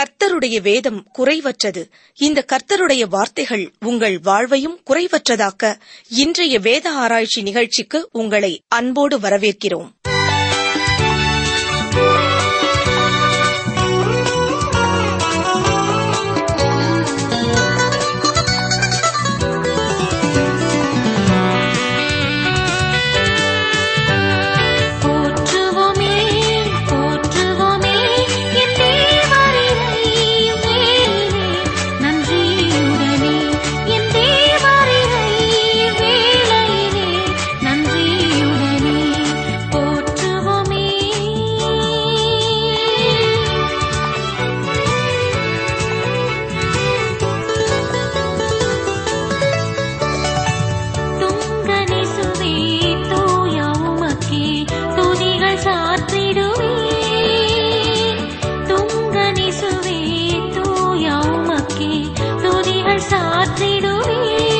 கர்த்தருடைய வேதம் குறைவற்றது இந்த கர்த்தருடைய வார்த்தைகள் உங்கள் வாழ்வையும் குறைவற்றதாக்க இன்றைய வேத ஆராய்ச்சி நிகழ்ச்சிக்கு உங்களை அன்போடு வரவேற்கிறோம் போற்றுவோமே போற்றுவோமே என் தேவரினை வேலிலே நன்றியுடனே என் தேவரினை வேளையிலே நன்றியுடனே போற்றுவோமே துங்கனிசுவே தூய உமக்கே துதிகள் சாற்றிடுவே துங்கனிசுவே தூய உமக்கே துதிகள் சாற்றிடுவே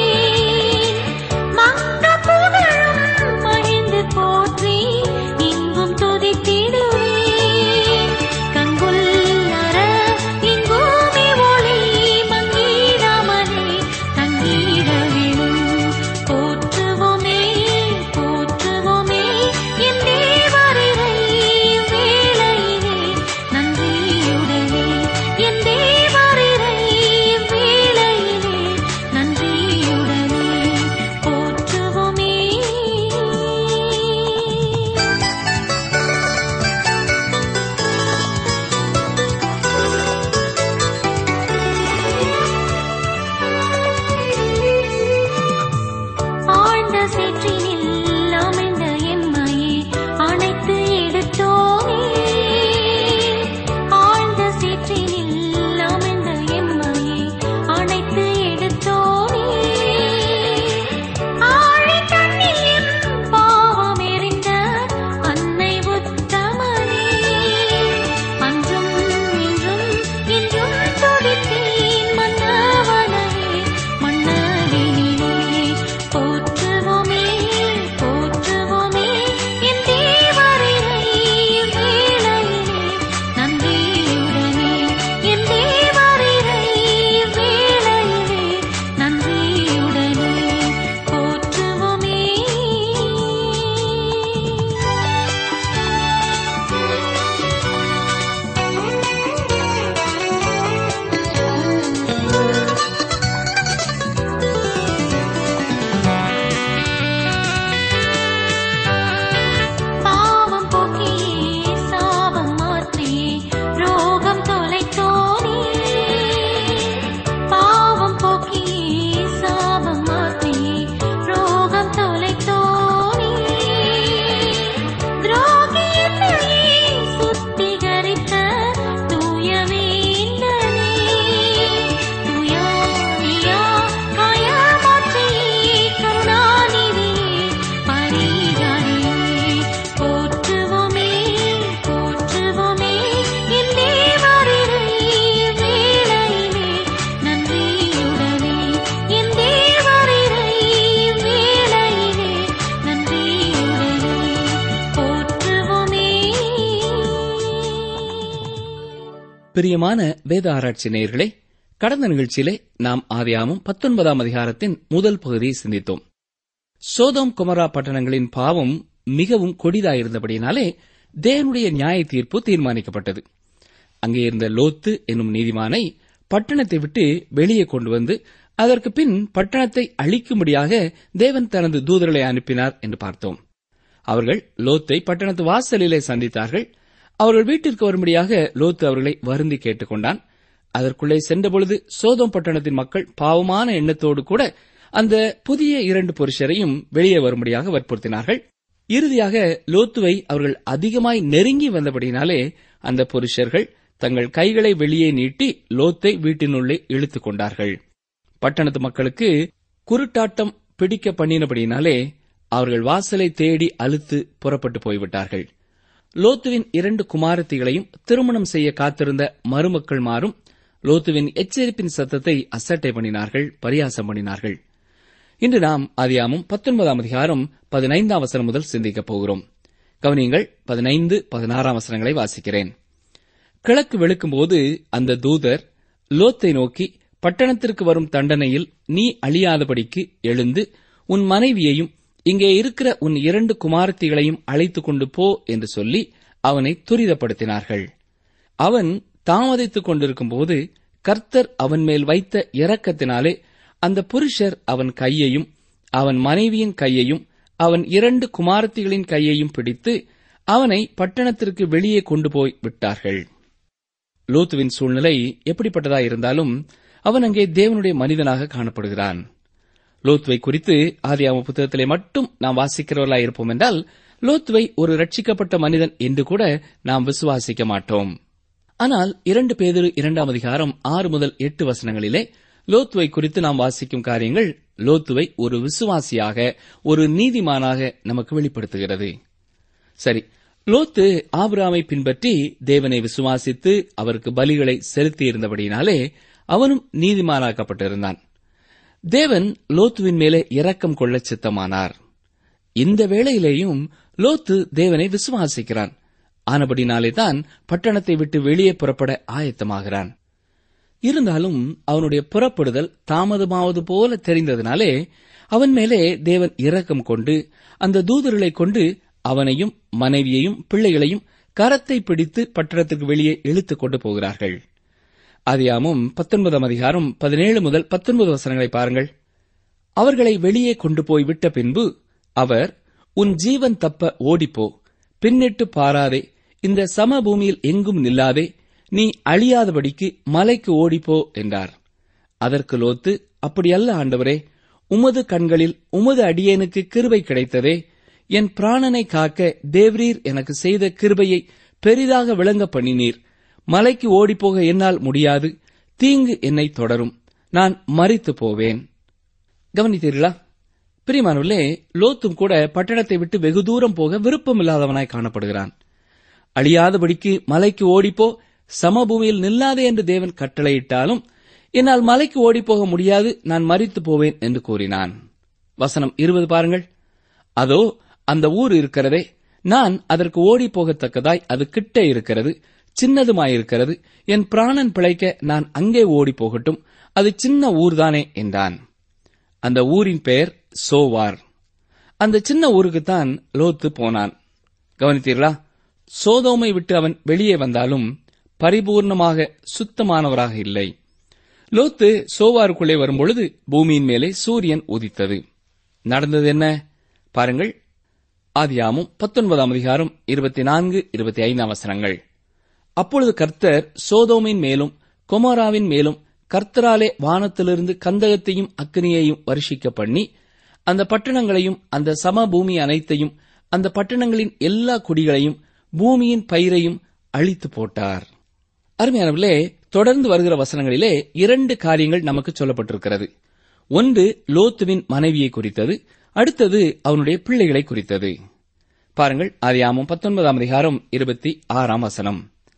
மங்க புகழும் மகிழ்ந்து போற்றி இங்கும் துதித்திடுவே கங்குல்லர இங்கூமி ஒளி மங்கிடாமலே தங்கிட விழும் போற்றுவோமே போற்றுவோமே என் தேவரினை வேளையிலே நன்றியுடனே என் தேவரினை வேளையிலே நன்றியுடனே போற்றுவோமே ஆழ்ந்த சேற்றினில் அமிழ்ந்த எம்மையே அணைத்து எடுத்தோமே ஆழ்ந்த சேற்றினில் அமிழ்ந்த எம்மையே அணைத்து எடுத்தோமே ஆழி தண்ணீர் பாவம் எறிந்த அன்னை உத்தமனே அன்றும் இன்றும் என்றும் துதித்தேன் மன்னவனே மன்னவினிலே போற்றுவோமே போற்றுவோமே என் தேவரினை வேளையிலே நன்றியுடனே என் தேவரினை வேளையிலே நன்றியுடனே போற்றுவோமே பாவம் போக்கியே சாபம் மாற்றியே ரோகம் தொலைத்தோனே பாவம் போக்கியே சாபம் மாற்றியே ரோகம் தொலைத்தோனே துரோகி என்னையே சுத்திகரித்த தூயவேந்தனே துயானியா காயமாற்றியே கருணாநிதியே பரிகாரியே போற்றுவோமே போற்றுவோமே என் தேவரினை வேளையிலே நன்றியுடனே என் தேவரினை வேளையிலே நன்றியுடனே போற்றுவோமே பிரியமான வேத ஆராய்ச்சி நேயர்களே கடந்த நிகழ்ச்சியிலே நாம் ஆதியாமும் பத்தொன்பதாம் அதிகாரத்தின் முதல் பகுதியை சிந்தித்தோம் சோதோம் குமரா பட்டணங்களின் பாவம் மிகவும் கொடிதாயிருந்தபடியினாலே தேவனுடைய நியாய தீர்ப்பு தீர்மானிக்கப்பட்டது அங்கே இருந்த லோத்து என்னும் நீதிமானை பட்டணத்தை விட்டு வெளியே கொண்டு வந்து அதற்கு பின் பட்டணத்தை அழிக்கும்படியாக தேவன் தனது தூதர்களை அனுப்பினார் என்று பார்த்தோம் அவர்கள் லோத்தை பட்டணத்து வாசலிலே சந்தித்தார்கள் அவர்கள் வீட்டிற்கு வரும்படியாக லோத்து அவர்களை வருந்தி கேட்டுக்கொண்டான் அதற்குள்ளே சென்றபொழுது சோதோம் பட்டணத்தின் மக்கள் பாவமான எண்ணத்தோடு கூட அந்த புதிய இரண்டு புருஷரையும் வெளியே வரும்படியாக வற்புறுத்தினார்கள் இறுதியாக லோத்துவை அவர்கள் அதிகமாய் நெருங்கி வந்தபடினாலே அந்த புருஷர்கள் தங்கள் கைகளை வெளியே நீட்டி லோத்தை வீட்டினுள்ளே இழுத்துக் கொண்டார்கள் பட்டணத்து மக்களுக்கு குருட்டாட்டம் பிடிக்க பண்ணினபடியினாலே அவர்கள் வாசலை தேடி அழுத்து புறப்பட்டு போய்விட்டார்கள் லோத்துவின் இரண்டு குமாரத்திகளையும் திருமணம் செய்ய காத்திருந்த மருமக்கள் மாறும் லோத்துவின் எச்சரிப்பின் சத்தத்தை அசட்டை பண்ணினார்கள் பரியாசம் பண்ணினார்கள் இன்று நாம் அதியாமும் பத்தொன்பதாம் அதிகாரம் பதினைந்தாம் வசனம் முதல் சிந்திக்கப் போகிறோம் கவனியங்கள் பதினைந்து பதினாறாம் வசனங்களை வாசிக்கிறேன் கிழக்கு வெளுக்கும்போது அந்த தூதர் லோத்தை நோக்கி பட்டணத்திற்கு வரும் தண்டனையில் நீ அழியாதபடிக்கு எழுந்து உன் மனைவியையும் இங்கே இருக்கிற உன் இரண்டு குமாரத்திகளையும் அழைத்துக் கொண்டு போ என்று சொல்லி அவனை துரிதப்படுத்தினார்கள் அவன் தாமதித்துக் கொண்டிருக்கும்போது கர்த்தர் அவன் மேல் வைத்த இரக்கத்தினாலே அந்த புருஷர் அவன் கையையும் அவன் மனைவியின் கையையும் அவன் இரண்டு குமாரத்திகளின் கையையும் பிடித்து அவனை பட்டணத்திற்கு வெளியே கொண்டு போய் விட்டார்கள் லோத்துவின் சூழ்நிலை எப்படிப்பட்டதா இருந்தாலும் அவன் அங்கே தேவனுடைய மனிதனாக காணப்படுகிறான் லோத்துவை குறித்து ஆதியாம புத்தகத்திலே மட்டும் நாம் வாசிக்கிறவர்களா இருப்போம் என்றால் லோத்துவை ஒரு ரட்சிக்கப்பட்ட மனிதன் என்று கூட நாம் விசுவாசிக்க மாட்டோம் ஆனால் இரண்டு பேதிரு இரண்டாம் அதிகாரம் ஆறு முதல் எட்டு வசனங்களிலே லோத்துவை குறித்து நாம் வாசிக்கும் காரியங்கள் லோத்துவை ஒரு விசுவாசியாக ஒரு நீதிமானாக நமக்கு வெளிப்படுத்துகிறது சரி லோத்து ஆபிராமை பின்பற்றி தேவனை விசுவாசித்து அவருக்கு பலிகளை செலுத்தியிருந்தபடியினாலே அவனும் நீதிமானாக்கப்பட்டிருந்தான் தேவன் லோத்துவின் மேலே இரக்கம் கொள்ள சித்தமானார் இந்த வேளையிலேயும் லோத்து தேவனை விசுவாசிக்கிறான் ஆனபடினாலே தான் பட்டணத்தை விட்டு வெளியே புறப்பட ஆயத்தமாகிறான் இருந்தாலும் அவனுடைய புறப்படுதல் தாமதமாவது போல தெரிந்ததினாலே அவன் மேலே தேவன் இரக்கம் கொண்டு அந்த தூதர்களை கொண்டு அவனையும் மனைவியையும் பிள்ளைகளையும் கரத்தை பிடித்து பட்டணத்துக்கு வெளியே இழுத்துக் கொண்டு போகிறார்கள் அதியாமும் பத்தொன்பதாம் அதிகாரம் பதினேழு முதல் பத்தொன்பது வசனங்களை பாருங்கள் அவர்களை வெளியே கொண்டு போய் விட்ட பின்பு அவர் உன் ஜீவன் தப்ப ஓடிப்போ பின்னிட்டு பாராதே இந்த சமபூமியில் எங்கும் நில்லாதே நீ அழியாதபடிக்கு மலைக்கு ஓடிப்போ என்றார் அதற்கு லோத்து அப்படியல்ல ஆண்டவரே உமது கண்களில் உமது அடியேனுக்கு கிருபை கிடைத்ததே என் பிராணனை காக்க தேவ்ரீர் எனக்கு செய்த கிருபையை பெரிதாக விளங்க பண்ணினீர் மலைக்கு ஓடிப்போக என்னால் முடியாது தீங்கு என்னை தொடரும் நான் மறித்து போவேன் கவனித்தீர்களா பிரியமானவர்களே லோத்தும் கூட பட்டணத்தை விட்டு வெகு தூரம் போக விருப்பமில்லாதவனாய் காணப்படுகிறான் அழியாதபடிக்கு மலைக்கு ஓடிப்போ சமபூமியில் நில்லாதே என்று தேவன் கட்டளையிட்டாலும் என்னால் மலைக்கு ஓடிப்போக முடியாது நான் மறித்து போவேன் என்று கூறினான் வசனம் இருபது பாருங்கள் அதோ அந்த ஊர் இருக்கிறதே நான் அதற்கு ஓடி போகத்தக்கதாய் அது கிட்ட இருக்கிறது சின்னதுமாயிருக்கிறது என் பிராணன் பிழைக்க நான் அங்கே ஓடி போகட்டும் அது சின்ன ஊர்தானே என்றான் அந்த ஊரின் பெயர் சோவார் அந்த சின்ன ஊருக்குத்தான் லோத்து போனான் கவனித்தீர்களா சோதோமை விட்டு அவன் வெளியே வந்தாலும் பரிபூர்ணமாக சுத்தமானவராக இல்லை லோத்து சோவாருக்குள்ளே வரும்பொழுது பூமியின் மேலே சூரியன் உதித்தது நடந்தது என்ன பாருங்கள் ஆதியாமும் பத்தொன்பதாம் அதிகாரம் இருபத்தி நான்கு இருபத்தி ஐந்தாம் வசனங்கள் அப்பொழுது கர்த்தர் சோதோமின் மேலும் கொமோராவின் மேலும் கர்த்தராலே வானத்திலிருந்து கந்தகத்தையும் அக்னியையும் வருஷிக்க பண்ணி அந்த பட்டணங்களையும் அந்த சமபூமி அனைத்தையும் அந்த பட்டணங்களின் எல்லா குடிகளையும் பூமியின் பயிரையும் அழித்து போட்டார் அருமையானவர்களே தொடர்ந்து வருகிற வசனங்களிலே இரண்டு காரியங்கள் நமக்கு சொல்லப்பட்டிருக்கிறது ஒன்று லோத்துவின் மனைவியை குறித்தது அடுத்தது அவனுடைய பிள்ளைகளை குறித்தது பாருங்கள் ஆதியாமம் பத்தொன்பதாம் அதிகாரம் இருபத்தி ஆறாம் வசனம்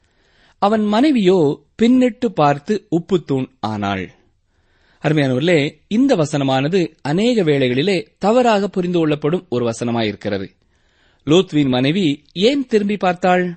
அவன் மனைவியோ பின்னிட்டு பார்த்து உப்புத்தூண் ஆனாள் அருமையானவர்களே இந்த வசனமானது அநேக வேளைகளிலே தவறாக புரிந்து கொள்ளப்படும் ஒரு வசனமாயிருக்கிறது லோத்வின் மனைவி ஏன் திரும்பி பார்த்தாள்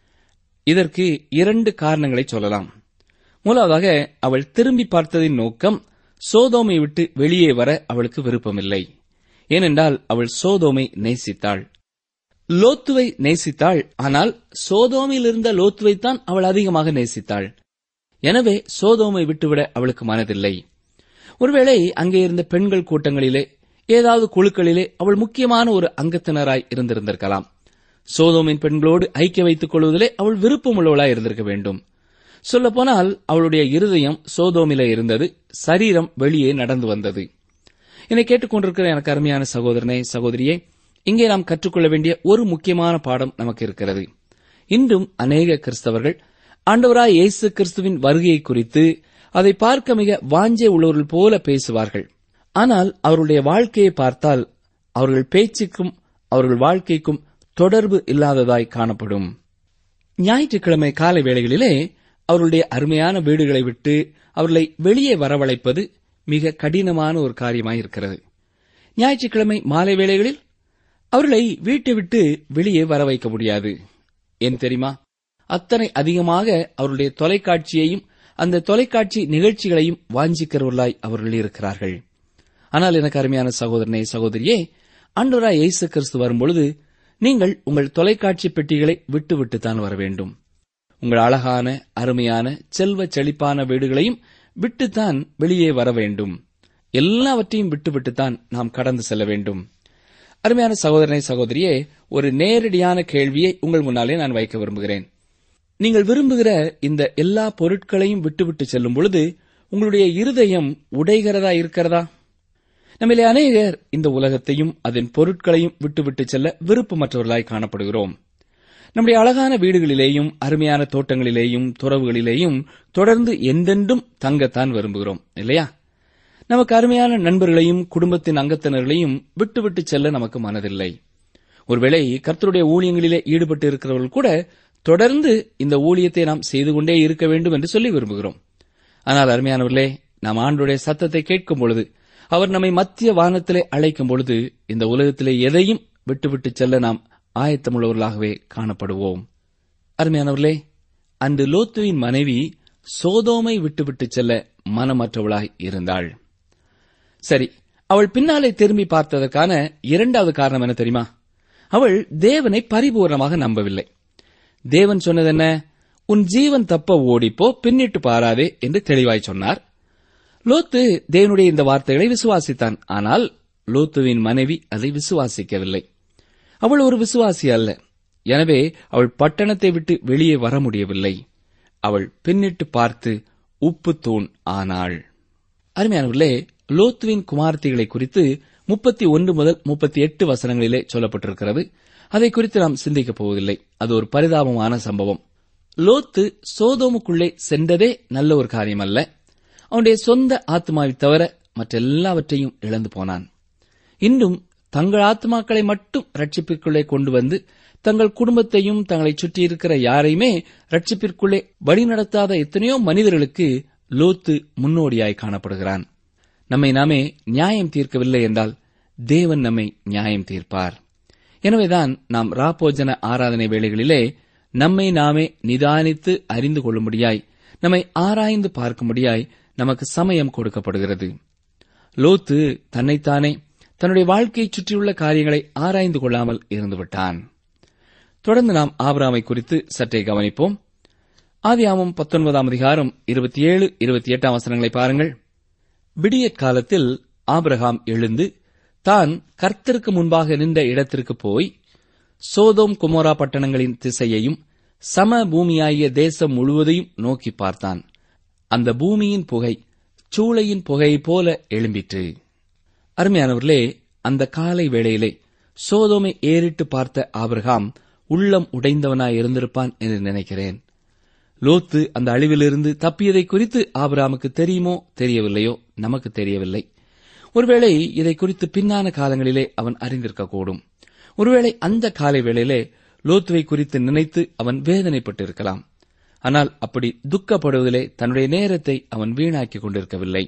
இதற்கு இரண்டு காரணங்களை சொல்லலாம் முதலாவதாக அவள் திரும்பி பார்த்ததின் நோக்கம் சோதோமை விட்டு வெளியே வர அவளுக்கு விருப்பமில்லை ஏனென்றால் அவள் சோதோமை நேசித்தாள் லோத்துவை நேசித்தாள் ஆனால் சோதோமில் இருந்த லோத்துவைத்தான் அவள் அதிகமாக நேசித்தாள் எனவே சோதோமை விட்டுவிட அவளுக்கு மனதில்லை ஒருவேளை அங்கே இருந்த பெண்கள் கூட்டங்களிலே ஏதாவது குழுக்களிலே அவள் முக்கியமான ஒரு அங்கத்தினராய் இருந்திருந்திருக்கலாம் சோதோமின் பெண்களோடு ஐக்கிய வைத்துக் கொள்வதிலே அவள் விருப்பமுள்ளவளாய் இருந்திருக்க வேண்டும் சொல்லப்போனால் அவளுடைய இருதயம் சோதோமிலே இருந்தது சரீரம் வெளியே நடந்து வந்தது என்னை கேட்டுக்கொண்டிருக்கிற எனக்கு அருமையான சகோதரனே சகோதரியே இங்கே நாம் கற்றுக்கொள்ள வேண்டிய ஒரு முக்கியமான பாடம் நமக்கு இருக்கிறது இன்றும் அநேக கிறிஸ்தவர்கள் ஆண்டவராய் இயேசு கிறிஸ்துவின் வருகையை குறித்து அதை பார்க்க மிக வாஞ்சை உள்ளவர்கள் போல பேசுவார்கள் ஆனால் அவருடைய வாழ்க்கையை பார்த்தால் அவர்கள் பேச்சுக்கும் அவர்கள் வாழ்க்கைக்கும் தொடர்பு இல்லாததாய் காணப்படும் ஞாயிற்றுக்கிழமை காலை வேளைகளிலே அவர்களுடைய அருமையான வீடுகளை விட்டு அவர்களை வெளியே வரவழைப்பது மிக கடினமான ஒரு காரியமாயிருக்கிறது ஞாயிற்றுக்கிழமை மாலை வேளைகளில் அவர்களை வீட்டை விட்டு வெளியே வர வைக்க முடியாது ஏன் தெரியுமா அத்தனை அதிகமாக அவருடைய தொலைக்காட்சியையும் அந்த தொலைக்காட்சி நிகழ்ச்சிகளையும் வாஞ்சிக்கிறவர்களாய் அவர்கள் இருக்கிறார்கள் ஆனால் எனக்கு அருமையான சகோதரனே சகோதரியே ஆண்டவராய் இயேசு கிறிஸ்து வரும்பொழுது நீங்கள் உங்கள் தொலைக்காட்சி பெட்டிகளை விட்டுவிட்டுத்தான் வர வேண்டும் உங்கள் அழகான அருமையான செல்வ செழிப்பான வீடுகளையும் விட்டுத்தான் வெளியே வர வேண்டும் எல்லாவற்றையும் விட்டுவிட்டுத்தான் நாம் கடந்து செல்ல வேண்டும் அருமையான சகோதரனை சகோதரியே ஒரு நேரடியான கேள்வியை உங்கள் முன்னாலே நான் வைக்க விரும்புகிறேன் நீங்கள் விரும்புகிற இந்த எல்லா பொருட்களையும் விட்டுவிட்டு செல்லும் பொழுது உங்களுடைய இருதயம் உடைகிறதா இருக்கிறதா நம்மிலே அநேகர் இந்த உலகத்தையும் அதன் பொருட்களையும் விட்டுவிட்டு செல்ல விருப்பமற்றவர்களாய் காணப்படுகிறோம் நம்முடைய அழகான வீடுகளிலேயும் அருமையான தோட்டங்களிலேயும் துறவுகளிலேயும் தொடர்ந்து எந்தென்றும் தங்கத்தான் விரும்புகிறோம் இல்லையா நமக்கு அருமையான நண்பர்களையும் குடும்பத்தின் அங்கத்தினர்களையும் விட்டுவிட்டு செல்ல நமக்கு மனதில்லை ஒருவேளை கர்த்தருடைய ஊழியங்களிலே ஈடுபட்டு இருக்கிறவர்கள் கூட தொடர்ந்து இந்த ஊழியத்தை நாம் செய்து கொண்டே இருக்க வேண்டும் என்று சொல்லி விரும்புகிறோம் ஆனால் அருமையானவர்களே நாம் ஆண்டுடைய சத்தத்தை கேட்கும் பொழுது அவர் நம்மை மத்திய வானத்திலே அழைக்கும் பொழுது இந்த உலகத்திலே எதையும் விட்டுவிட்டு செல்ல நாம் ஆயத்தமுள்ளவர்களாகவே காணப்படுவோம் அருமையானவர்களே அன்று லோத்துவின் மனைவி சோதோமை விட்டுவிட்டு செல்ல மனமற்றவளாய் இருந்தாள் சரி அவள் பின்னாலே திரும்பி பார்த்ததற்கான இரண்டாவது காரணம் என்ன தெரியுமா அவள் தேவனை பரிபூர்ணமாக நம்பவில்லை தேவன் சொன்னது என்ன உன் ஜீவன் தப்ப ஓடிப்போ பின்னிட்டு பாராதே என்று தெளிவாய் சொன்னார் லோத்து தேவனுடைய இந்த வார்த்தைகளை விசுவாசித்தான் ஆனால் லோத்துவின் மனைவி அதை விசுவாசிக்கவில்லை அவள் ஒரு விசுவாசி அல்ல எனவே அவள் பட்டணத்தை விட்டு வெளியே வர முடியவில்லை அவள் பின்னிட்டு பார்த்து உப்பு தூண் ஆனாள் அருமையானவர்களே லோத்துவின் குமார்த்திகளை குறித்து முப்பத்தி ஒன்று முதல் முப்பத்தி எட்டு வசனங்களிலே சொல்லப்பட்டிருக்கிறது அதை குறித்து நாம் சிந்திக்கப் போவதில்லை அது ஒரு பரிதாபமான சம்பவம் லோத்து சோதோமுக்குள்ளே சென்றதே நல்ல ஒரு காரியம் அல்ல அவனுடைய சொந்த ஆத்மாவை தவிர மற்றெல்லாவற்றையும் இழந்து போனான் இன்றும் தங்கள் ஆத்மாக்களை மட்டும் ரட்சிப்பிற்குள்ளே கொண்டு வந்து தங்கள் குடும்பத்தையும் தங்களை சுற்றியிருக்கிற யாரையுமே ரட்சிப்பிற்குள்ளே வழிநடத்தாத எத்தனையோ மனிதர்களுக்கு லோத்து முன்னோடியாய் காணப்படுகிறான் நம்மை நாமே நியாயம் தீர்க்கவில்லை என்றால் தேவன் நம்மை நியாயம் தீர்ப்பார் எனவேதான் நாம் ராப்போஜன ஆராதனை வேளைகளிலே நம்மை நாமே நிதானித்து அறிந்து கொள்ளும்படியாய் நம்மை ஆராய்ந்து பார்க்கும்படியாய் நமக்கு சமயம் கொடுக்கப்படுகிறது லோத்து தன்னைத்தானே தன்னுடைய வாழ்க்கையை சுற்றியுள்ள காரியங்களை ஆராய்ந்து கொள்ளாமல் இருந்துவிட்டான் தொடர்ந்து நாம் ஆபிராமை குறித்து சற்றே கவனிப்போம் ஆதியாமம் பத்தொன்பதாம் அதிகாரம் இருபத்தி ஏழு இருபத்தி எட்டாம் வசனங்களை பாருங்கள் விடியற் காலத்தில் ஆபிரகாம் எழுந்து தான் கர்த்தருக்கு முன்பாக நின்ற இடத்திற்கு போய் சோதோம் குமோரா பட்டணங்களின் திசையையும் சம பூமியாகிய தேசம் முழுவதையும் நோக்கி பார்த்தான் அந்த பூமியின் புகை சூளையின் புகையைப் போல எழும்பிற்று அருமையானவர்களே அந்த காலை வேளையிலே சோதோமை ஏறிட்டு பார்த்த ஆபிரகாம் உள்ளம் உடைந்தவனாய் இருந்திருப்பான் என்று நினைக்கிறேன் லோத்து அந்த அழிவிலிருந்து தப்பியதை குறித்து ஆபிரகாமுக்கு தெரியுமோ தெரியவில்லையோ நமக்கு தெரியவில்லை ஒருவேளை இதை குறித்து பின்னான காலங்களிலே அவன் அறிந்திருக்கக்கூடும் ஒருவேளை அந்த காலை வேளையிலே லோத்துவை குறித்து நினைத்து அவன் வேதனைப்பட்டிருக்கலாம் ஆனால் அப்படி துக்கப்படுவதிலே தன்னுடைய நேரத்தை அவன் வீணாக்கிக் கொண்டிருக்கவில்லை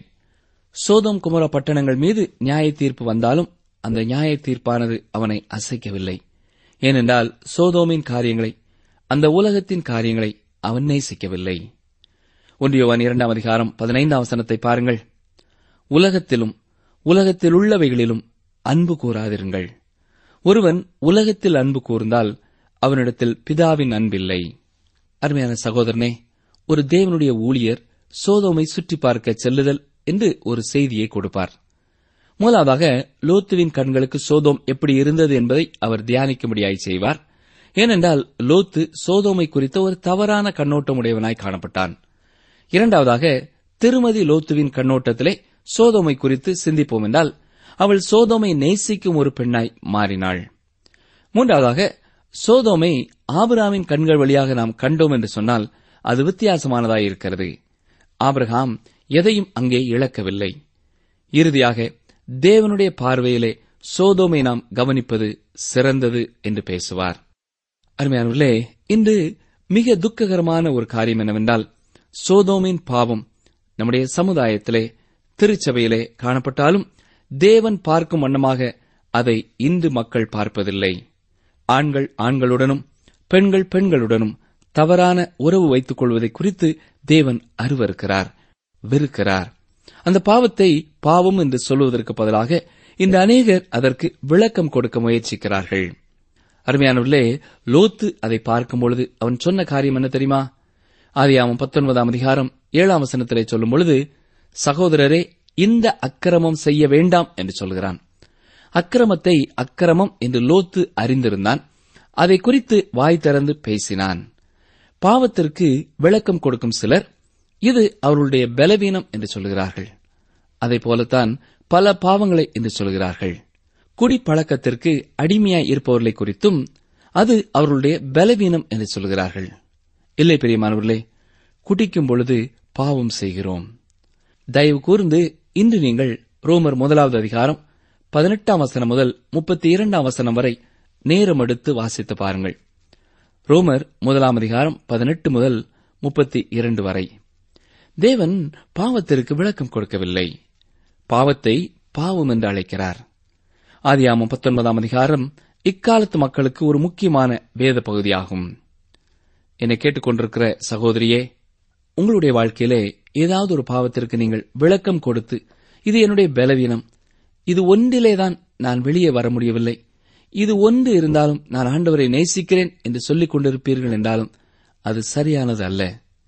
சோதம் குமர பட்டணங்கள் மீது நியாய தீர்ப்பு வந்தாலும் அந்த நியாய தீர்ப்பானது அவனை அசைக்கவில்லை ஏனென்றால் சோதோமின் காரியங்களை அந்த உலகத்தின் காரியங்களை அவன் நேசிக்கவில்லை ஒன்றியவன் இரண்டாம் அதிகாரம் பதினைந்தாம் வசனத்தை பாருங்கள் உலகத்திலும் உலகத்தில் உள்ளவைகளிலும் அன்பு கூறாதிருங்கள் ஒருவன் உலகத்தில் அன்பு கூர்ந்தால் அவனிடத்தில் பிதாவின் அன்பில்லை அருமையான சகோதரனே ஒரு தேவனுடைய ஊழியர் சோதோமை சுற்றி பார்க்க செல்லுதல் என்று ஒரு செய்தியை கொடுப்பார் முதலாவதாக லோத்துவின் கண்களுக்கு சோதோம் எப்படி இருந்தது என்பதை அவர் தியானிக்கும்படியாய் செய்வார் ஏனென்றால் லோத்து சோதோமை குறித்த ஒரு தவறான கண்ணோட்டம் உடையவனாய் காணப்பட்டான் இரண்டாவதாக திருமதி லோத்துவின் கண்ணோட்டத்திலே சோதோமை குறித்து சிந்திப்போம் என்றால் அவள் சோதோமை நேசிக்கும் ஒரு பெண்ணாய் மாறினாள் மூன்றாவதாக சோதோமை ஆபிராமின் கண்கள் வழியாக நாம் கண்டோம் என்று சொன்னால் அது வித்தியாசமானதாய் இருக்கிறது ஆபிரகாம் எதையும் அங்கே இழக்கவில்லை இறுதியாக தேவனுடைய பார்வையிலே சோதோமை நாம் கவனிப்பது சிறந்தது என்று பேசுவார் அருமையானவர்களே இன்று மிக துக்ககரமான ஒரு காரியம் என்னவென்றால் சோதோமின் பாவம் நம்முடைய சமுதாயத்திலே திருச்சபையிலே காணப்பட்டாலும் தேவன் பார்க்கும் வண்ணமாக அதை இன்று மக்கள் பார்ப்பதில்லை ஆண்கள் ஆண்களுடனும் பெண்கள் பெண்களுடனும் தவறான உறவு வைத்துக் கொள்வதை குறித்து தேவன் அருவருக்கிறார் வெறுக்கிறார் அந்த பாவத்தை பாவம் என்று சொல்வதற்கு பதிலாக இந்த அநேகர் அதற்கு விளக்கம் கொடுக்க முயற்சிக்கிறார்கள் அருமையானவர்களே லோத்து அதை பார்க்கும் பொழுது அவன் சொன்ன காரியம் என்ன தெரியுமா ஆதியாமம் பத்தொன்பதாம் அதிகாரம் ஏழாம் வசனத்திலே சொல்லும் பொழுது சகோதரரே இந்த அக்கிரமம் செய்ய வேண்டாம் என்று சொல்கிறான் அக்கிரமத்தை அக்கிரமம் என்று லோத்து அறிந்திருந்தான் அதை குறித்து வாய் திறந்து பேசினான் பாவத்திற்கு விளக்கம் கொடுக்கும் சிலர் இது அவர்களுடைய பலவீனம் என்று சொல்கிறார்கள் அதை போலத்தான் பல பாவங்களை என்று சொல்கிறார்கள் குடிப்பழக்கத்திற்கு அடிமையாய் இருப்பவர்களை குறித்தும் அது அவர்களுடைய பலவீனம் என்று சொல்கிறார்கள் இல்லை பெரியமானவர்களே குடிக்கும் பொழுது பாவம் செய்கிறோம் தயவு கூர்ந்து இன்று நீங்கள் ரோமர் முதலாவது அதிகாரம் பதினெட்டாம் வசனம் முதல் முப்பத்தி இரண்டாம் வசனம் வரை நேரம் எடுத்து வாசித்து பாருங்கள் ரோமர் முதலாம் அதிகாரம் பதினெட்டு முதல் முப்பத்தி இரண்டு வரை தேவன் பாவத்திற்கு விளக்கம் கொடுக்கவில்லை பாவத்தை பாவம் என்று அழைக்கிறார் ஆதியாமம் பத்தொன்பதாம் அதிகாரம் இக்காலத்து மக்களுக்கு ஒரு முக்கியமான வேத பகுதியாகும் என்னை கேட்டுக்கொண்டிருக்கிற சகோதரியே உங்களுடைய வாழ்க்கையிலே ஏதாவது ஒரு பாவத்திற்கு நீங்கள் விளக்கம் கொடுத்து இது என்னுடைய பலவீனம் இது ஒன்றிலேதான் நான் வெளியே வர முடியவில்லை இது ஒன்று இருந்தாலும் நான் ஆண்டவரை நேசிக்கிறேன் என்று சொல்லிக் கொண்டிருப்பீர்கள் என்றாலும் அது சரியானது அல்ல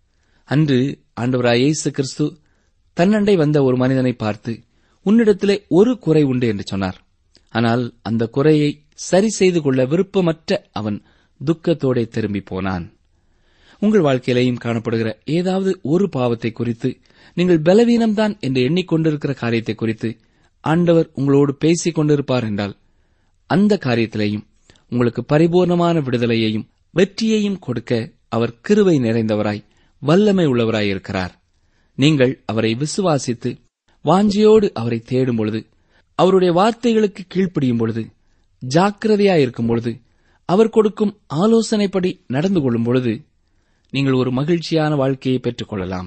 அன்று ஆண்டவராய் இயேசு கிறிஸ்து தன்னண்டை வந்த ஒரு மனிதனை பார்த்து உன்னிடத்திலே ஒரு குறை உண்டு என்று சொன்னார் ஆனால் அந்த குறையை சரி செய்து கொள்ள விருப்பமற்ற அவன் துக்கத்தோடே திரும்பி போனான் உங்கள் வாழ்க்கையிலேயும் காணப்படுகிற ஏதாவது ஒரு பாவத்தை குறித்து நீங்கள் பலவீனம்தான் என்று எண்ணிக்கொண்டிருக்கிற காரியத்தை குறித்து ஆண்டவர் உங்களோடு பேசிக் கொண்டிருப்பார் என்றால் அந்த காரியத்திலேயும் உங்களுக்கு பரிபூர்ணமான விடுதலையையும் வெற்றியையும் கொடுக்க அவர் கிருவை நிறைந்தவராய் வல்லமை உள்ளவராய் இருக்கிறார் நீங்கள் அவரை விசுவாசித்து வாஞ்சியோடு அவரை தேடும் பொழுது அவருடைய வார்த்தைகளுக்கு கீழ்ப்படியும் பொழுது ஜாக்கிரதையாயிருக்கும் பொழுது அவர் கொடுக்கும் ஆலோசனைப்படி நடந்து கொள்ளும் பொழுது நீங்கள் ஒரு மகிழ்ச்சியான வாழ்க்கையை பெற்றுக் கொள்ளலாம்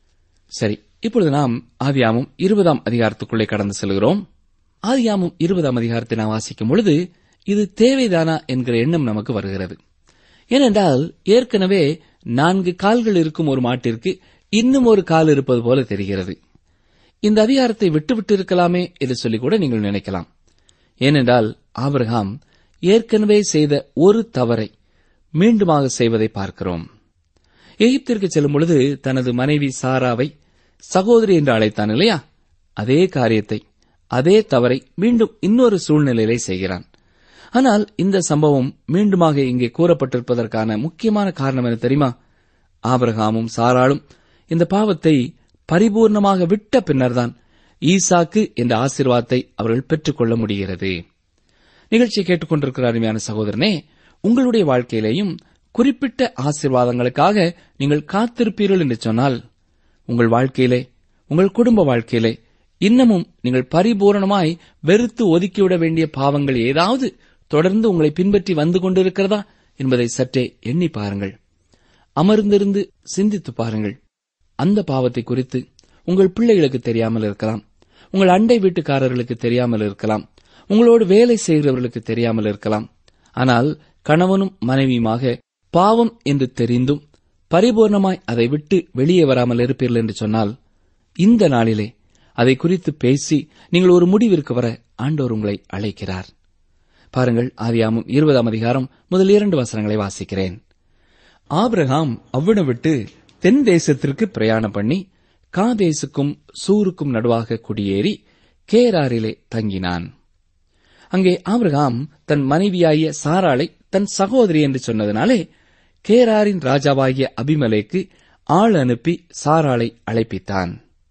சரி இப்பொழுது நாம் ஆதியாமும் இருபதாம் அதிகாரத்துக்குள்ளே கடந்து செல்கிறோம் ஆதியாமும் இருபதாம் அதிகாரத்தை நாம் வாசிக்கும் பொழுது இது தேவைதானா என்கிற எண்ணம் நமக்கு வருகிறது ஏனென்றால் ஏற்கனவே நான்கு கால்கள் இருக்கும் ஒரு மாட்டிற்கு இன்னும் ஒரு கால் இருப்பது போல தெரிகிறது இந்த அதிகாரத்தை விட்டுவிட்டு இருக்கலாமே என்று சொல்லி கூட நீங்கள் நினைக்கலாம் ஏனென்றால் ஆபிரகாம் ஏற்கனவே செய்த ஒரு தவறை மீண்டுமாக செய்வதை பார்க்கிறோம் எகிப்திற்கு செல்லும் பொழுது தனது மனைவி சாராவை சகோதரி என்று அழைத்தான் இல்லையா அதே காரியத்தை அதே தவறை மீண்டும் இன்னொரு சூழ்நிலையிலே செய்கிறான் ஆனால் இந்த சம்பவம் மீண்டுமாக இங்கே கூறப்பட்டிருப்பதற்கான முக்கியமான காரணம் என்ன தெரியுமா ஆபிரகாமும் சாராளும் இந்த பாவத்தை பரிபூர்ணமாக விட்ட பின்னர்தான் ஈசாக்கு என்ற ஆசீர்வாதத்தை அவர்கள் பெற்றுக்கொள்ள முடிகிறது நிகழ்ச்சியை கேட்டுக்கொண்டிருக்கிற அருமையான சகோதரனே உங்களுடைய வாழ்க்கையிலேயும் குறிப்பிட்ட ஆசீர்வாதங்களுக்காக நீங்கள் காத்திருப்பீர்கள் என்று சொன்னால் உங்கள் வாழ்க்கையிலே உங்கள் குடும்ப வாழ்க்கையிலே இன்னமும் நீங்கள் பரிபூரணமாய் வெறுத்து ஒதுக்கிவிட வேண்டிய பாவங்கள் ஏதாவது தொடர்ந்து உங்களை பின்பற்றி வந்து கொண்டிருக்கிறதா என்பதை சற்றே எண்ணி பாருங்கள் அமர்ந்திருந்து சிந்தித்து பாருங்கள் அந்த பாவத்தை குறித்து உங்கள் பிள்ளைகளுக்கு தெரியாமல் இருக்கலாம் உங்கள் அண்டை வீட்டுக்காரர்களுக்கு தெரியாமல் இருக்கலாம் உங்களோடு வேலை செய்கிறவர்களுக்கு தெரியாமல் இருக்கலாம் ஆனால் கணவனும் மனைவியுமாக பாவம் என்று தெரிந்தும் பரிபூர்ணமாய் அதை விட்டு வெளியே வராமல் இருப்பீர்கள் என்று சொன்னால் இந்த நாளிலே அதை குறித்து பேசி நீங்கள் ஒரு முடிவிற்கு வர ஆண்டோர் உங்களை அழைக்கிறார் பாருங்கள் ஆதியாமும் இருபதாம் அதிகாரம் முதல் இரண்டு வசனங்களை வாசிக்கிறேன் ஆபிரகாம் அவ்விடம் விட்டு தென் தேசத்திற்கு பிரயாணம் பண்ணி காதேசுக்கும் சூருக்கும் நடுவாக குடியேறி கேராரிலே தங்கினான் அங்கே ஆபிரகாம் தன் மனைவியாகிய சாராளை தன் சகோதரி என்று சொன்னதினாலே கேராரின் ராஜாவாகிய அபிமலேக்கு ஆள் அனுப்பி சாராளை அழைப்பித்தான்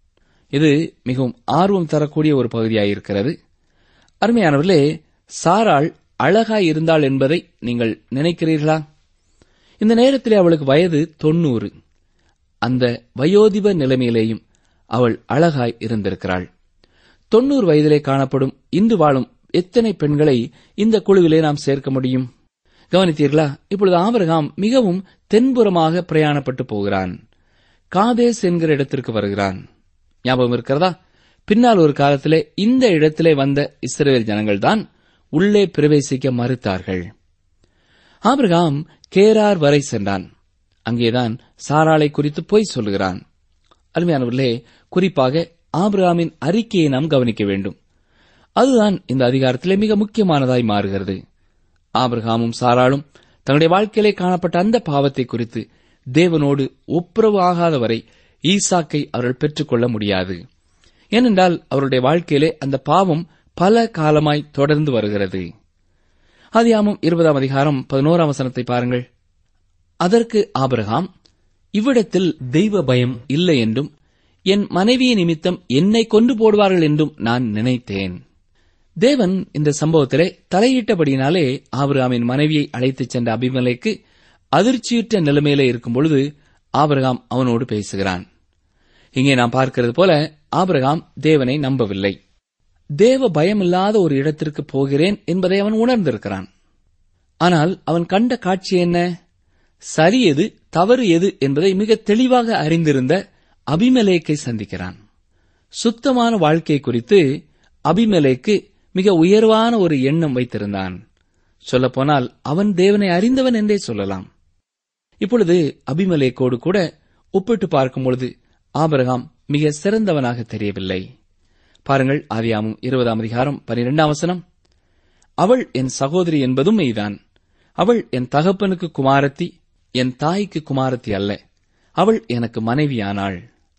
இது மிகவும் ஆர்வம் தரக்கூடிய ஒரு பகுதியாயிருக்கிறது அருமையானவர்களே சாராள் அழகாய் இருந்தாள் என்பதை நீங்கள் நினைக்கிறீர்களா இந்த நேரத்திலே அவளுக்கு வயது தொன்னூறு அந்த வயோதிப நிலைமையிலேயும் அவள் அழகாய் இருந்திருக்கிறாள் தொன்னூறு வயதிலே காணப்படும் இந்து வாழும் எத்தனை பெண்களை இந்த குழுவிலே நாம் சேர்க்க முடியும் கவனித்தீர்களா இப்பொழுது ஆபிரகாம் மிகவும் தென்புறமாக பிரயாணப்பட்டு போகிறான் காதேஸ் என்கிற இடத்திற்கு வருகிறான் ஞாபகம் இருக்கிறதா பின்னால் ஒரு காலத்திலே இந்த இடத்திலே வந்த இஸ்ரேல் ஜனங்கள்தான் உள்ளே பிரவேசிக்க மறுத்தார்கள் ஆபிரகாம் கேரார் வரை சென்றான் அங்கேதான் சாராளை குறித்து பொய் சொல்லுகிறான் அருமையானவர்களே குறிப்பாக ஆபிரகாமின் அறிக்கையை நாம் கவனிக்க வேண்டும் அதுதான் இந்த அதிகாரத்திலே மிக முக்கியமானதாய் மாறுகிறது ஆபிரகாமும் சாராளும் தங்களுடைய வாழ்க்கையிலே காணப்பட்ட அந்த பாவத்தை குறித்து தேவனோடு ஒப்புரவு ஆகாத வரை ஈசாக்கை அவர்கள் பெற்றுக்கொள்ள முடியாது ஏனென்றால் அவருடைய வாழ்க்கையிலே அந்த பாவம் பல காலமாய் தொடர்ந்து வருகிறது ஆதியாமம் இருபதாம் அதிகாரம் பதினோராம் வசனத்தை பாருங்கள் அதற்கு ஆபிரகாம் இவ்விடத்தில் தெய்வ பயம் இல்லை என்றும் என் மனைவியை நிமித்தம் என்னை கொண்டு போடுவார்கள் என்றும் நான் நினைத்தேன் தேவன் இந்த சம்பவத்திலே தலையிட்டபடியினாலே ஆபிரகாமின் மனைவியை அழைத்துச் சென்ற அபிமலைக்கு அதிர்ச்சியுற்ற நிலைமையிலே இருக்கும் பொழுது ஆபிரகாம் அவனோடு பேசுகிறான் இங்கே நாம் பார்க்கிறது போல ஆபிரகாம் தேவனை நம்பவில்லை தேவ பயமில்லாத ஒரு இடத்திற்கு போகிறேன் என்பதை அவன் உணர்ந்திருக்கிறான் ஆனால் அவன் கண்ட காட்சி என்ன சரி எது தவறு எது என்பதை மிக தெளிவாக அறிந்திருந்த அபிமலேக்கை சந்திக்கிறான் சுத்தமான வாழ்க்கை குறித்து அபிமலேக்கு மிக உயர்வான ஒரு எண்ணம் வைத்திருந்தான் சொல்லப்போனால் அவன் தேவனை அறிந்தவன் என்றே சொல்லலாம் இப்பொழுது அபிமலேக்கோடு கூட ஒப்பிட்டு பார்க்கும் பொழுது ஆபிரகாம் மிக சிறந்தவனாக தெரியவில்லை பாருங்கள் ஆதியாமும் இருபதாம் அதிகாரம் பனிரெண்டாம் வசனம் அவள் என் சகோதரி என்பதும் மெய்தான் அவள் என் தகப்பனுக்கு குமாரத்தி என் தாய்க்கு குமாரத்தி அல்ல அவள் எனக்கு மனைவியானாள்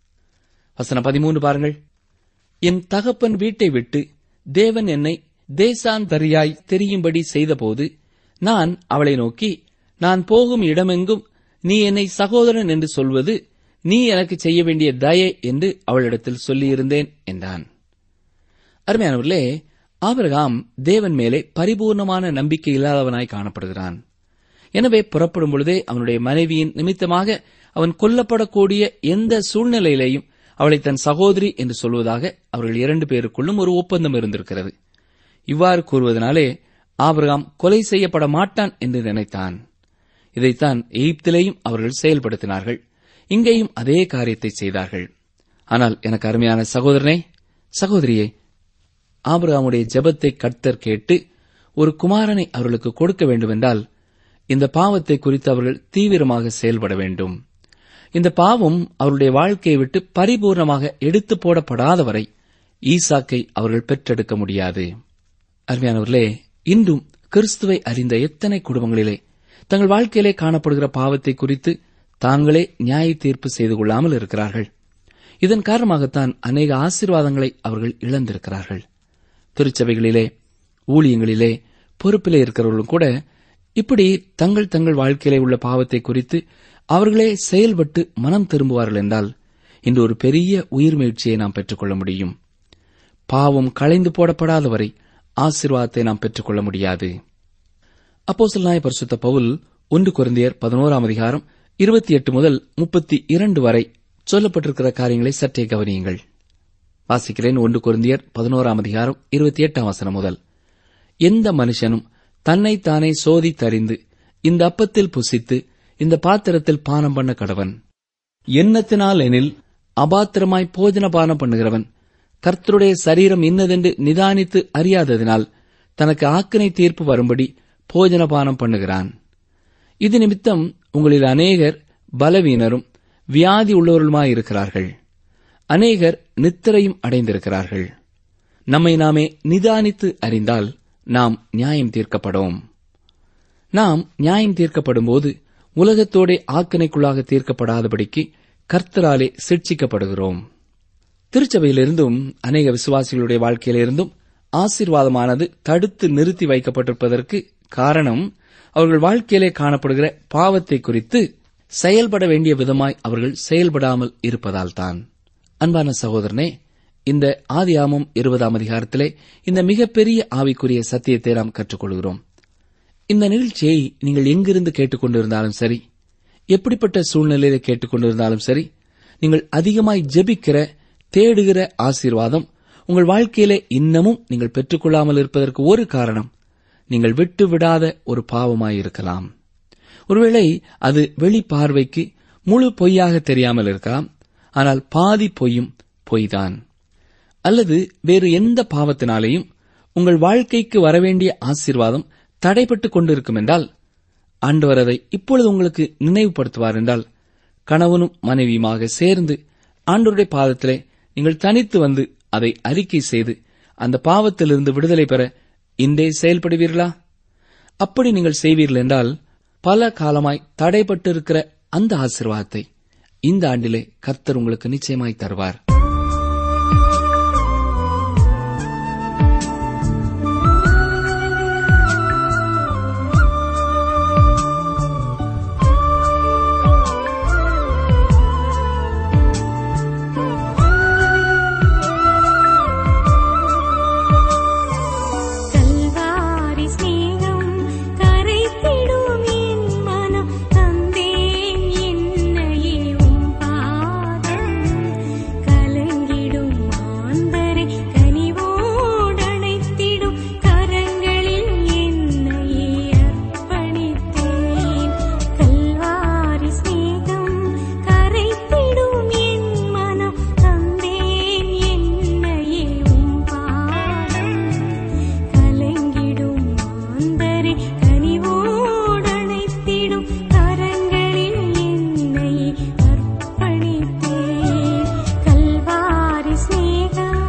வசனம் பதிமூன்று பாருங்கள் என் தகப்பன் வீட்டை விட்டு தேவன் என்னை தேசாந்தரியாய் தெரியும்படி செய்தபோது நான் அவளை நோக்கி நான் போகும் இடமெங்கும் நீ என்னை சகோதரன் என்று சொல்வது நீ எனக்கு செய்ய வேண்டிய தயை என்று அவளிடத்தில் சொல்லியிருந்தேன் என்றான் அருமையானவர்களே ஆபிரகாம் தேவன் மேலே பரிபூர்ணமான நம்பிக்கை இல்லாதவனாய் காணப்படுகிறான் எனவே புறப்படும் பொழுதே அவனுடைய மனைவியின் நிமித்தமாக அவன் கொல்லப்படக்கூடிய எந்த சூழ்நிலையிலேயும் அவளை தன் சகோதரி என்று சொல்வதாக அவர்கள் இரண்டு பேருக்குள்ளும் ஒரு ஒப்பந்தம் இருந்திருக்கிறது இவ்வாறு கூறுவதனாலே ஆபிரகாம் கொலை செய்யப்பட மாட்டான் என்று நினைத்தான் இதைத்தான் எகிப்திலேயும் அவர்கள் செயல்படுத்தினார்கள் இங்கேயும் அதே காரியத்தை செய்தார்கள் ஆனால் எனக்கு அருமையான சகோதரனே சகோதரியே ஆபிரகாமுடைய ஜெபத்தை கர்த்தர் கேட்டு ஒரு குமாரனை அவர்களுக்கு கொடுக்க வேண்டுமென்றால் இந்த பாவத்தை குறித்து அவர்கள் தீவிரமாக செயல்பட வேண்டும் இந்த பாவம் அவருடைய வாழ்க்கையை விட்டு பரிபூர்ணமாக எடுத்து போடப்படாத வரை ஈசாக்கை அவர்கள் பெற்றெடுக்க முடியாது அருமையானவர்களே இன்றும் கிறிஸ்துவை அறிந்த எத்தனை குடும்பங்களிலே தங்கள் வாழ்க்கையிலே காணப்படுகிற பாவத்தை குறித்து தாங்களே நியாய தீர்ப்பு செய்து கொள்ளாமல் இருக்கிறார்கள் இதன் காரணமாகத்தான் அநேக ஆசீர்வாதங்களை அவர்கள் இழந்திருக்கிறார்கள் திருச்சபைகளிலே ஊழியங்களிலே பொறுப்பிலே இருக்கிறவர்களும் கூட இப்படி தங்கள் தங்கள் வாழ்க்கையிலே உள்ள பாவத்தை குறித்து அவர்களே செயல்பட்டு மனம் திரும்புவார்கள் என்றால் இன்று ஒரு பெரிய உயிர் முயற்சியை நாம் பெற்றுக்கொள்ள முடியும் பாவம் களைந்து போடப்படாத வரை ஆசீர்வாதத்தை நாம் பெற்றுக்கொள்ள முடியாது அப்போஸ்தலனாய பரிசுத்த பவுல் ஒன்று குருந்தியர் பதினோராம் அதிகாரம் இருபத்தி எட்டு முதல் முப்பத்தி இரண்டு வரை சொல்லப்பட்டிருக்கிற காரியங்களை சற்றே கவனியுங்கள் வாசிக்கிறேன் ஒன்று குருந்தியர் பதினோராம் அதிகாரம் இருபத்தி எட்டாம் வசனம் முதல் எந்த மனுஷனும் தன்னைத்தானே சோதித்தறிந்து இந்த அப்பத்தில் புசித்து இந்த பாத்திரத்தில் பானம் பண்ண கடவன் எண்ணத்தினால் எனில் அபாத்திரமாய் போஜன பானம் பண்ணுகிறவன் கர்த்தருடைய சரீரம் இன்னதென்று நிதானித்து அறியாததினால் தனக்கு ஆக்கினை தீர்ப்பு வரும்படி போஜனபானம் பண்ணுகிறான் இது நிமித்தம் உங்களில் அநேகர் பலவீனரும் வியாதி உள்ளவர்களுமாயிருக்கிறார்கள் அநேகர் நித்திரையும் அடைந்திருக்கிறார்கள் நம்மை நாமே நிதானித்து அறிந்தால் நாம் நியாயம் தீர்க்கப்படும் நாம் நியாயம் தீர்க்கப்படும்போது உலகத்தோடே ஆக்கினைக்குள்ளாக தீர்க்கப்படாதபடிக்கு கர்த்தராலே சிட்சிக்கப்படுகிறோம் திருச்சபையிலிருந்தும் அநேக விசுவாசிகளுடைய வாழ்க்கையிலிருந்தும் ஆசீர்வாதமானது தடுத்து நிறுத்தி வைக்கப்பட்டிருப்பதற்கு காரணம் அவர்கள் வாழ்க்கையிலே காணப்படுகிற பாவத்தை குறித்து செயல்பட வேண்டிய விதமாய் அவர்கள் செயல்படாமல் இருப்பதால்தான் அன்பான சகோதரனே இந்த ஆதியாமம் இருபதாம் அதிகாரத்திலே இந்த மிகப்பெரிய ஆவிக்குரிய சத்தியத்தை நாம் கற்றுக்கொள்கிறோம் இந்த நிகழ்ச்சியை நீங்கள் எங்கிருந்து கேட்டுக்கொண்டிருந்தாலும் சரி எப்படிப்பட்ட சூழ்நிலையில கேட்டுக்கொண்டிருந்தாலும் சரி நீங்கள் அதிகமாய் ஜெபிக்கிற தேடுகிற ஆசீர்வாதம் உங்கள் வாழ்க்கையிலே இன்னமும் நீங்கள் பெற்றுக்கொள்ளாமல் இருப்பதற்கு ஒரு காரணம் நீங்கள் விட்டு விடாத ஒரு பாவமாயிருக்கலாம் ஒருவேளை அது வெளி பார்வைக்கு முழு பொய்யாக தெரியாமல் இருக்கலாம் ஆனால் பாதி பொய்யும் பொய்தான் அல்லது வேறு எந்த பாவத்தினாலேயும் உங்கள் வாழ்க்கைக்கு வரவேண்டிய ஆசீர்வாதம் தடைபட்டுக் கொண்டிருக்கும் என்றால் ஆண்டவர் அதை இப்பொழுது உங்களுக்கு நினைவுபடுத்துவார் என்றால் கணவனும் மனைவியுமாக சேர்ந்து ஆண்டவருடைய பாதத்திலே நீங்கள் தனித்து வந்து அதை அறிக்கை செய்து அந்த பாவத்திலிருந்து விடுதலை பெற இன்றே செயல்படுவீர்களா அப்படி நீங்கள் செய்வீர்கள் என்றால் பல காலமாய் தடைபட்டிருக்கிற அந்த ஆசீர்வாதத்தை இந்த ஆண்டிலே கர்த்தர் உங்களுக்கு நிச்சயமாய் தருவார் கல்வாரி ஸ்நேகம் கரைத்திடும் என் மனம் தந்தேன் என்னையே உம் பாதம் கலங்கிடும் மாந்தரை கனிவோடணைத்திடும் கரங்களில் என்னையே அர்ப்பணித்தேன் கல்வாரி ஸ்நேகம் கரைத்திடும் என் மனம் தந்தேன் என்னையே உம் பாதம் கலங்கிடும் மாந்தரை கனிவோடணைத்திடும் கரங்களில் என்னை அர்ப்பணித்தேன் கல்வாரி சிநேகம்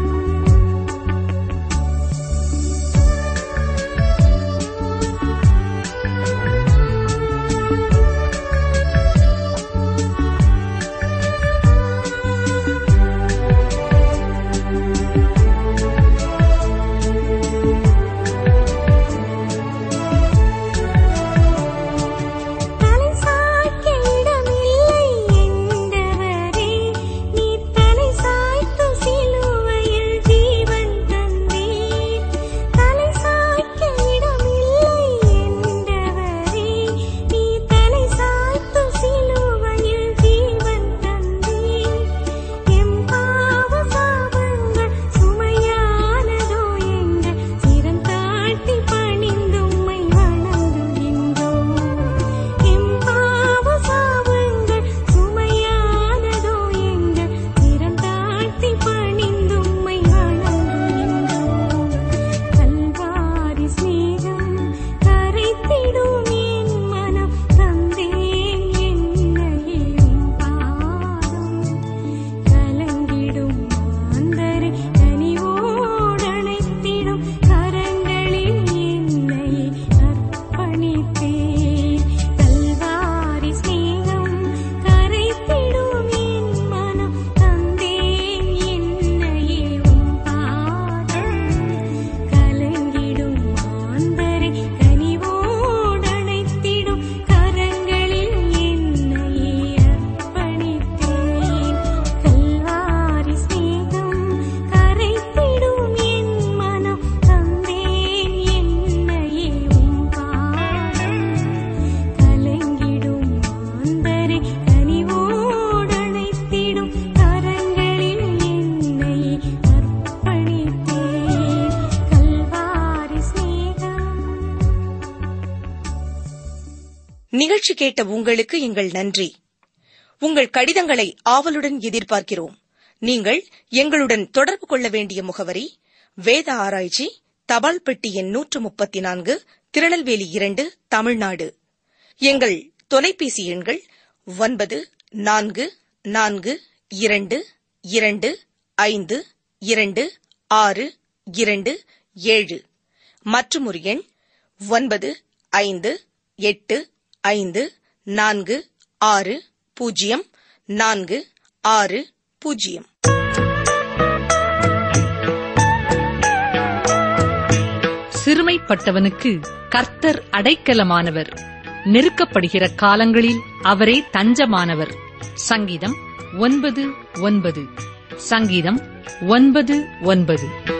தலை சாய்க்க இடமில்லை என்றவரே நீ தலை சாய்த்து சிலுவையில் ஜீவன் தந்தீர் தலை சாய்க்க இடமில்லை என்றவரே நீ தலை சாய்த்து சிலுவையில் ஜீவன் தந்தீர் எம் பாவ சாபங்கள் சுமையானதோ எங்கள் சிரம் தாழ்த்தி பணிந்தும்மை வணங்குகின்றோம் எம் பாவ சாபங்கள் சுமையானதோ எங்கள் சிரம் தாழ்த்தி பணிந்தும்மை வணங்குகின்றோம் கல்வாரி சிநேகம் கரைத்திடும் என் மனம் தந்தேன் என்னையே உம் பாதம் கலங்கிடும் மாந்தரை கனிவோடணைத்திடும் கரங்களில் என்னை அர்ப்பணித்தேன் கல்வாரி சிநேகம் கரைத்திடும் என் மனம் தந்தேன் என்னையே உம் பாதம் கலங்கிடும் மாந்தரை கனிவோடணைத்திடும் கரங்களில் என்னையே அர்ப்பணித்தேன் கல்வாரி சிநேகம் கரைத்திடும் என் மனம் தந்தேன் என்னையே உம் பாதம் கலங்கிடும் மாந்தரை கனிவோடணைத்திடும் கரங்களில் என்னை அர்ப்பணித்தேன் கல்வாரி சிநேகம் நிகழ்ச்சி கேட்ட உங்களுக்கு எங்கள் நன்றி உங்கள் கடிதங்களை ஆவலுடன் எதிர்பார்க்கிறோம் நீங்கள் எங்களுடன் தொடர்பு கொள்ள வேண்டிய முகவரி வேத ஆராய்ச்சி தபால் பெட்டி எண் நூற்று முப்பத்தி நான்கு திருநெல்வேலி இரண்டு தமிழ்நாடு எங்கள் தொலைபேசி எண்கள் ஒன்பது நான்கு நான்கு இரண்டு இரண்டு ஐந்து இரண்டு ஆறு இரண்டு ஏழு மற்றும் ஒரு எண் ஒன்பது ஐந்து எட்டு ஐந்து நான்கு ஆறு பூஜ்ஜியம் நான்கு ஆறு பூஜ்ஜியம் சிறுமைப்பட்டவனுக்கு கர்த்தர் அடைக்கலமானவர் நெருக்கப்படுகிற காலங்களில் அவரே தஞ்சமானவர் சங்கீதம் ஒன்பது ஒன்பது சங்கீதம் ஒன்பது ஒன்பது